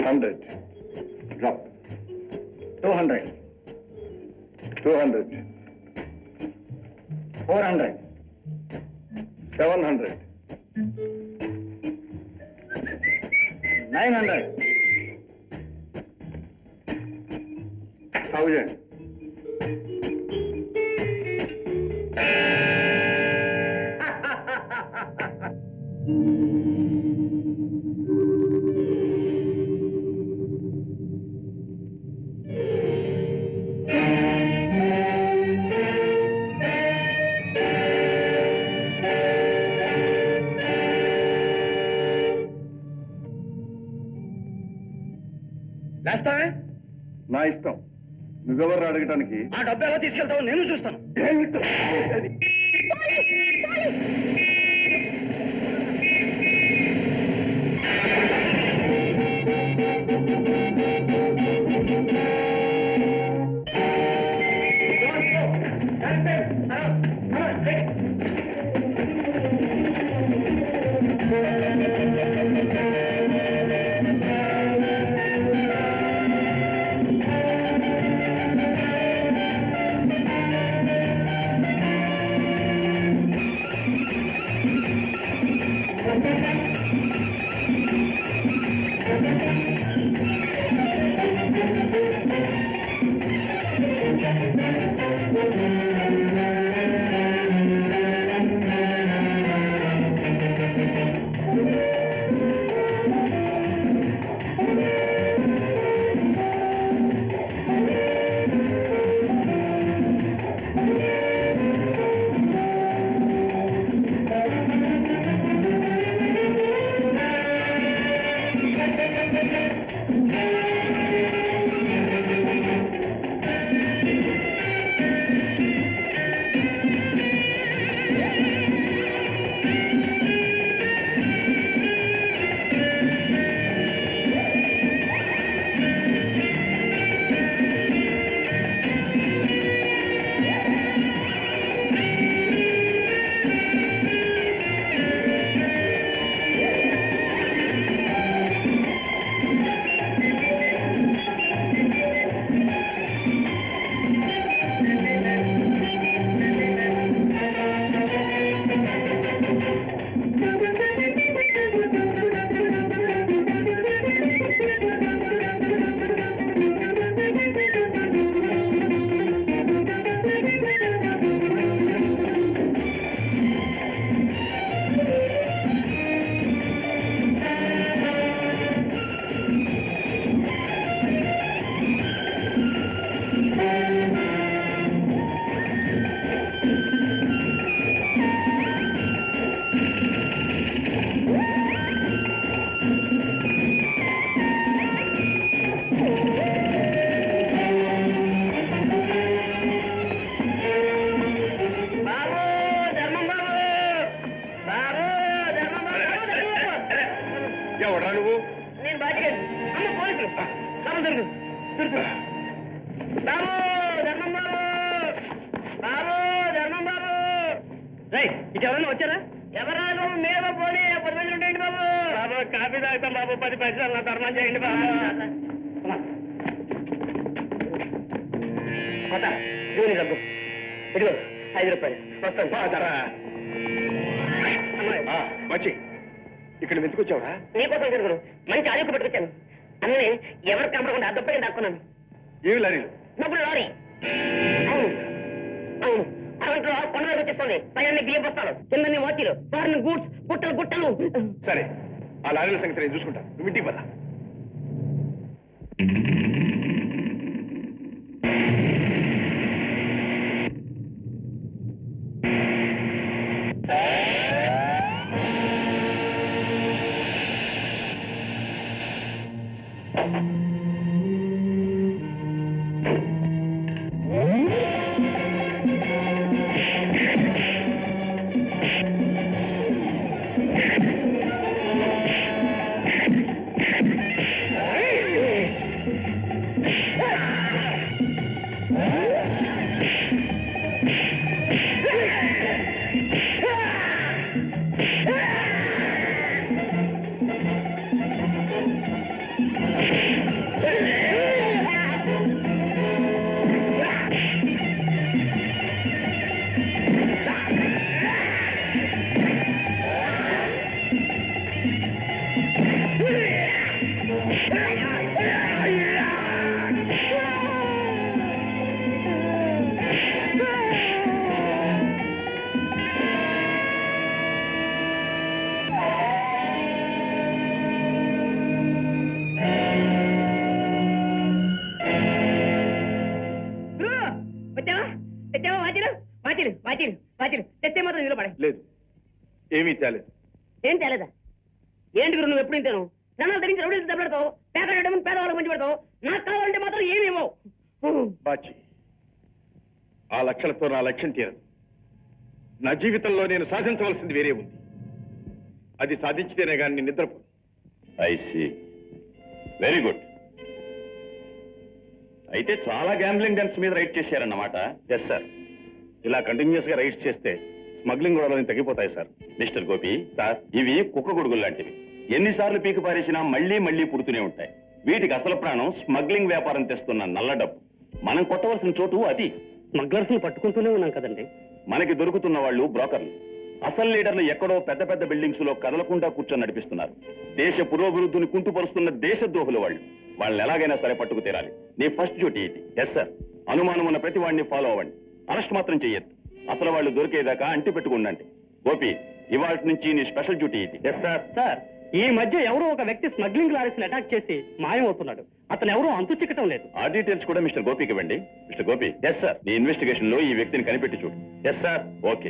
Hundred drop two hundred two hundred four hundred seven hundred nine hundred thousand లేస్తావే నా ఇష్టం నువ్వెవరు అడగటానికి ఆ డబ్బు ఎలా తీసుకెళ్తావో నేను చూస్తాను ఏమిటో? బాబు ధర్మం బాబు బాబు ధర్మం బాబు ధర్మం బాబు. ఎవడ్రా నువ్వు నేను బాధ్యత అమ్మ పోలీసులు బాబు దొరుకు దొరుకు బాబు ధర్మం బాబు బాబు ధర్మం బాబు రై ఇటు ఎవరైనా వచ్చారా ఎవరా నువ్వు మీద పోనీ పది మంది ఉండేయండి బాబు బాబు కాఫీ తాగుతాం బాబు పది పైసలు నా ధర్మం చేయండి బాబు కొత్త జూని డబ్బు ఇదిగో ఐదు రూపాయలు వస్తాను అమ్మాయి వచ్చి ఇక్కడ వెతుకొచ్చావురా నీకోసం జరుగురు మంచి ఆలోచన పట్టుకొచ్చాను అన్నీ ఎవరు కనపడకుండా ఆ దెబ్బకి దాక్కున్నాను ఏమి లారీలు డబ్బులు లారీ అవును అవును అరవై కొండ మీద వచ్చేస్తుంది పైన బియ్యం బస్తాలు కింద వాచీలు ఫారిన్ గూడ్స్ గుట్టలు గుట్టలు సరే ఆ లారీల సంగతి నేను చూసుకుంటాను నువ్వు ఇంటికి పద వాచిలు వాచిలు వాచిలు తెస్తే మాత్రం ఇందులో పడే లేదు ఏమీ తేలేదు ఏం తేలేదా ఏంటి గురు నువ్వు ఎప్పుడు ఇంతేను జనాలు ధరించి రౌడీలు దెబ్బలాడతావు పేదవాళ్ళ పేదవాళ్ళకి మంచి పెడతావు నాకు కావాలంటే మాత్రం ఏమి ఇవ్వవు బాచి ఆ లక్షలతో నా లక్ష్యం తీరదు నా జీవితంలో నేను సాధించవలసింది వేరే ఉంది అది సాధించితేనే కానీ నేను నిద్రపో ఐ సి వెరీ గుడ్ అయితే చాలా గ్యాంబ్లింగ్ డెన్స్ మీద రైడ్ చేశారన్నమాట ఎస్ సార్ ఇలా కంటిన్యూస్ గా రైడ్స్ చేస్తే స్మగ్లింగ్ గొడవలు తగ్గిపోతాయి సార్ మిస్టర్ గోపి సార్ ఇవి కుక్క గొడుగులు లాంటివి ఎన్నిసార్లు పీకు పారేసినా మళ్ళీ మళ్ళీ పుడుతూనే ఉంటాయి వీటికి అసలు ప్రాణం స్మగ్లింగ్ వ్యాపారం తెస్తున్న నల్ల డబ్బు మనం కొట్టవలసిన చోటు అది స్మగ్లర్స్ పట్టుకుంటూనే ఉన్నాం కదండి మనకి దొరుకుతున్న వాళ్ళు బ్రోకర్లు అసలు లీడర్లు ఎక్కడో పెద్ద పెద్ద బిల్డింగ్స్ లో కదలకుండా కూర్చొని నడిపిస్తున్నారు దేశ పురోభివృద్ధిని కుంటుపరుస్తున్న దేశద్రోహులు వాళ్ళు వాళ్ళని ఎలాగైనా సరే పట్టుకు తీరాలి నీ ఫస్ట్ డ్యూటీ ఇది ఎస్ సార్ అనుమానం ఉన్న ప్రతి వాడిని ఫాలో అవ్వండి అరెస్ట్ మాత్రం చెయ్యొద్దు అసలు వాళ్ళు దొరికేదాకా అంటి పెట్టుకుండండి గోపి ఇవాళ నుంచి నీ స్పెషల్ డ్యూటీ ఇది ఎస్ సార్ సార్ ఈ మధ్య ఎవరో ఒక వ్యక్తి స్మగ్లింగ్ లారీస్ అటాక్ చేసి మాయమవుతున్నాడు అతను ఎవరో అంతు చిక్కటం లేదు ఆ డీటెయిల్స్ కూడా మిస్టర్ గోపికి ఇవ్వండి మిస్టర్ గోపి ఎస్ సార్ నీ ఇన్వెస్టిగేషన్ లో ఈ వ్యక్తిని కనిపెట్టి చూడు ఎస్ సార్ ఓకే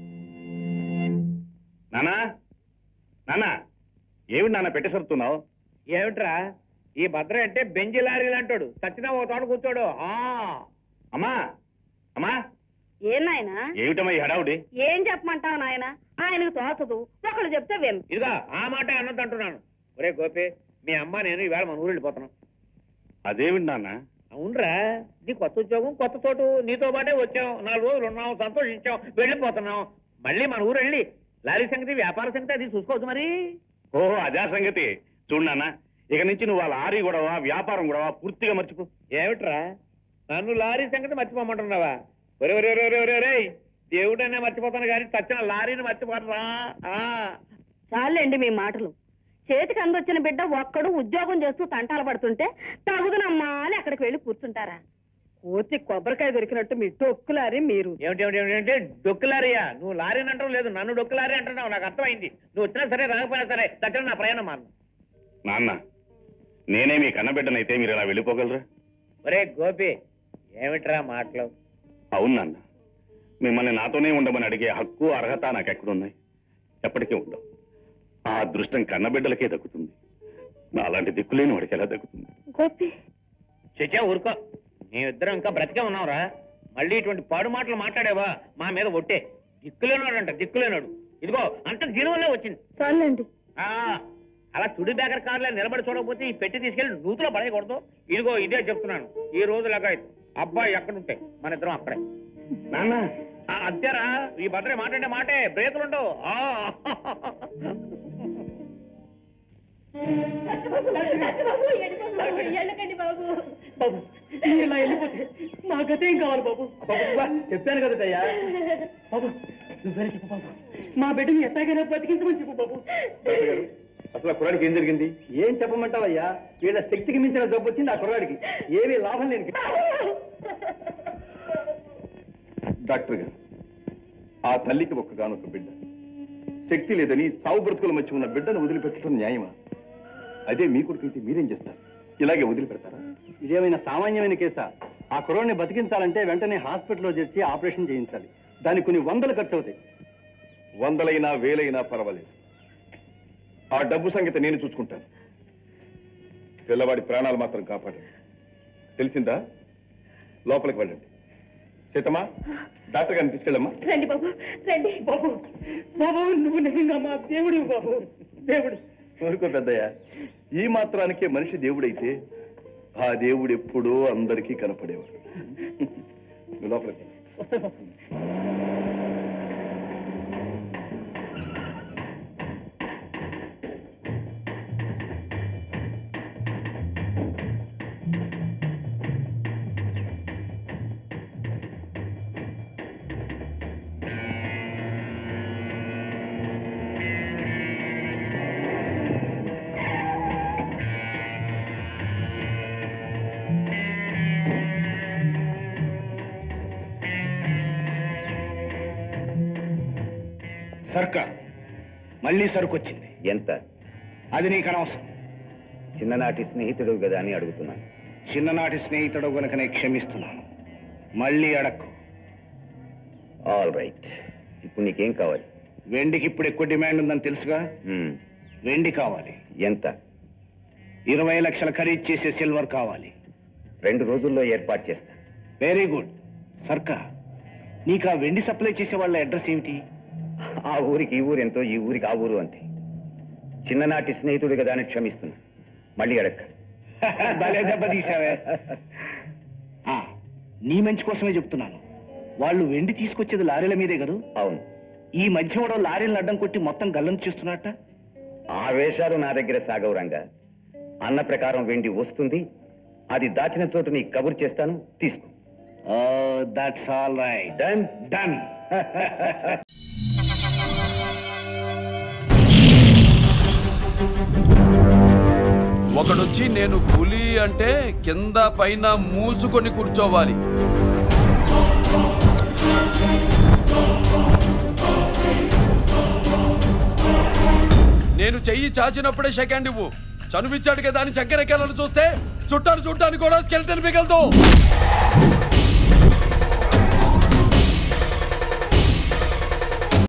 నానా నానా ఏమి నాన్న పెట్టేసరుతున్నావు ఏమిట్రా ఈ భద్ర అంటే బెంజి లారీలు అంటాడు సచ్చినా ఓ తోట కూర్చోడు ఆ అమ్మా అమ్మా ఏం నాయనా ఏమిటమ్మా ఈ హడావుడి ఏం చెప్పమంటావు నాయన ఆయనకు తోచదు ఒకళ్ళు చెప్తే విను ఇదిగా ఆ మాట అన్నది అంటున్నాను ఒరే గోపి మీ అమ్మ నేను ఈవేళ మన ఊరు వెళ్ళిపోతున్నాం అదేమిటి నాన్న అవునరా నీ కొత్త ఉద్యోగం కొత్త చోటు నీతో పాటే వచ్చాం నాలుగు రోజులు ఉన్నాం సంతోషించాం వెళ్ళిపోతున్నాం మళ్ళీ మన ఊరు వెళ్ళి లారీ సంగతి వ్యాపార సంగతి అది చూసుకోవచ్చు మరి ఓహో అదే సంగతి చూడు నాన్న ఇక నుంచి నువ్వు ఆ లారీ గొడవ వ్యాపారం గొడవ పూర్తిగా మర్చిపో ఏమిట్రా నన్ను లారీ సంగతి మర్చిపోమంటున్నావా ఒరే ఒరే ఒరే ఒరే ఒరే ఒరేయ్ దేవుడనే మర్చిపోతాను కానీ చచ్చిన లారీని మర్చిపోతరా ఆ చాలండి మీ మాటలు చేతికి అందొచ్చిన బిడ్డ ఒక్కడు ఉద్యోగం చేస్తూ తంటాలు పడుతుంటే తగుదనమ్మా అని అక్కడికి వెళ్ళి కూర్చుంటారా కోతి కొబ్బరికాయ దొరికినట్టు మీ టొక్కులారి మీరు ఏమిటి ఏమిటి ఏమిటి అంటే డొక్కు లారీయా నువ్వు లారీని అంటావు లేదు నన్ను డొక్కు లారీ అంటున్నావు నాకు అర్థమైంది నువ్వు వచ్చినా సరే రాకపోయినా సరే చచ్చిన నా ప్రయాణం మాను నాన్న నేనే మీ కన్నబిడ్డనైతే మీరు ఇలా వెళ్ళిపోగలరా ఒరే గోపి ఏమిట్రా మాటలు అవును నాన్న మిమ్మల్ని నాతోనే ఉండమని అడిగే హక్కు అర్హత నాకు ఎక్కడున్నాయి ఎప్పటికీ ఉండవు ఆ అదృష్టం కన్నబిడ్డలకే దక్కుతుంది నాలాంటి దిక్కులేని వాడికి ఎలా దక్కుతుంది గోపి చచ్చా ఊరుకో మేమిద్దరం ఇంకా బ్రతికే ఉన్నావురా మళ్ళీ ఇటువంటి పాడు మాటలు మాట్లాడేవా మా మీద ఒట్టే దిక్కులేనాడు అంట దిక్కులేనాడు ఇదిగో అంత దీనివల్లే వచ్చింది చాలండి ఆ అలా తుడి బేకర్ కార్లో నిలబడి చూడకపోతే ఈ పెట్టి తీసుకెళ్లి నూతులో పడేయకూడదు ఇదిగో ఇదే చెప్తున్నాను ఈ రోజు లాగా అబ్బాయి ఎక్కడుంటే మన ఇద్దరం అక్కడే నాన్న ఆ, అంతేరా ఈ భద్రే మాట్లాడే మాటే బ్రేకులుండవు ఆ. బాబు మీరు ఇలా వెళ్ళిపోతే మా గత ఏం కావాలి బాబు చెప్పాను కదా దయ్యా బాబు నువ్వేనా చెప్పు బాబు మా బిడ్డని ఎట్టాగైనా బ్రతికించమని చెప్పు బాబు అసలు ఆ కురాడికి ఏం జరిగింది ఏం చెప్పమంటావయ్యా వీళ్ళ శక్తికి మించిన జబ్బు వచ్చింది ఆ కుర్రాడికి ఏమీ లాభం లేదు డాక్టర్ గారు ఆ తల్లికి ఒక్కగానొక్క బిడ్డ శక్తి లేదని చావు బ్రతుకుల మధ్య ఉన్న బిడ్డను వదిలిపెట్టడం న్యాయమా అదే మీ కొడుకైతే మీరేం చేస్తారు ఇలాగే వదిలిపెడతారా ఇదేమైనా సామాన్యమైన కేసా ఆ కుర్రోడిని బతికించాలంటే వెంటనే హాస్పిటల్లో చేర్చి ఆపరేషన్ చేయించాలి దానికి కొన్ని వందలు ఖర్చు అవుతాయి వందలైనా వేలైనా పర్వాలేదు ఆ డబ్బు సంగతి నేను చూసుకుంటాను పిల్లవాడి ప్రాణాలు మాత్రం కాపాడండి తెలిసిందా లోపలికి వెళ్ళండి సీతమ్మా డాక్టర్ గారిని తీసుకెళ్ళమ్మా రండి బాబు రండి బాబు బాబు నువ్వు నిజంగా మా దేవుడు బాబు దేవుడు ఊరుకో పెద్దయ్య ఈ మాత్రానికే మనిషి దేవుడైతే ఆ దేవుడు ఎప్పుడూ అందరికీ కనపడేవాడు నువ్వు లోపలికి వెళ్ళు. వస్తాయి బాబు సర్కార్ మళ్ళీ సరుకు వచ్చింది ఎంత అది నీకు అనవసరం చిన్ననాటి స్నేహితుడు కదా అని అడుగుతున్నాను చిన్ననాటి స్నేహితుడు గనుకనే క్షమిస్తున్నాను మళ్ళీ అడక్కు ఆల్ రైట్ ఇప్పుడు నీకేం కావాలి వెండికి ఇప్పుడు ఎక్కువ డిమాండ్ ఉందని తెలుసుగా మ్మ్. వెండి కావాలి ఎంత ఇరవై లక్షల ఖరీదు చేసే సిల్వర్ కావాలి రెండు రోజుల్లో ఏర్పాటు చేస్తా వెరీ గుడ్ సర్కా నీకు ఆ వెండి సప్లై చేసే వాళ్ళ అడ్రస్ ఏమిటి ఆ ఊరికి ఈ ఊరు ఎంతో ఈ ఊరికి ఆ ఊరు అంతే చిన్ననాటి స్నేహితుడు కదా అని క్షమిస్తున్నా మళ్ళీ అడక్క భలే దెబ్బ తీసావే ఆ, నీ మంచి కోసమే చెప్తున్నాను వాళ్ళు వెండి తీసుకొచ్చేది లారీల మీదే కదా అవును ఈ మధ్య కూడా లారీలను అడ్డం కొట్టి మొత్తం గల్లం చేస్తున్నట్ట ఆ వేషాలు నా దగ్గర సాగవురంగా అన్న ప్రకారం వెండి వస్తుంది అది దాచిన చోటు నీ కబురు చేస్తాను తీసుకో that's all right done done ఒకడొచ్చి నేను పులి అంటే కింద పైన మూసుకొని కూర్చోవాలి నేను చెయ్యి చాచినప్పుడే సెకండ్ ఇవ్వు చనువిచ్చాడు కదా అని చక్కెరెక్కాలను చూస్తే చుట్టాను చుట్టాను కూడా స్కెల్టన్ మిగలదు